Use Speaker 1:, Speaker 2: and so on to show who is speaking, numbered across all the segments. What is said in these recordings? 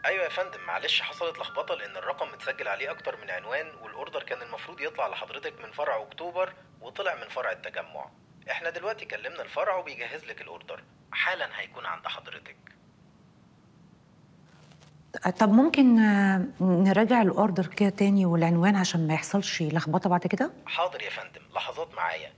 Speaker 1: ايوه يا فندم معلش حصلت لخبطه لان الرقم متسجل عليه اكتر من عنوان والاوردر كان المفروض يطلع لحضرتك من فرع اكتوبر وطلع من فرع التجمع احنا دلوقتي كلمنا الفرع وبيجهز لك الاوردر حالا هيكون عند حضرتك
Speaker 2: طب ممكن آه، نراجع الاوردر كده تاني والعنوان عشان ما يحصلش لخبطه بعد كده
Speaker 1: حاضر يا فندم لحظات معايا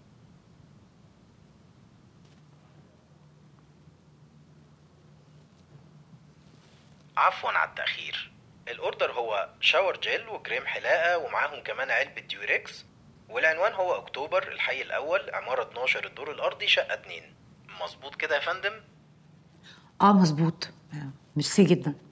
Speaker 1: عفوا على التأخير الأوردر هو شاور جيل وكريم حلاقة ومعاهم كمان علبة ديوريكس والعنوان هو أكتوبر الحي الأول عمارة 12 الدور الأرضي شقة 2 مظبوط كده يا فندم؟
Speaker 2: اه مظبوط آه، ميرسي جدا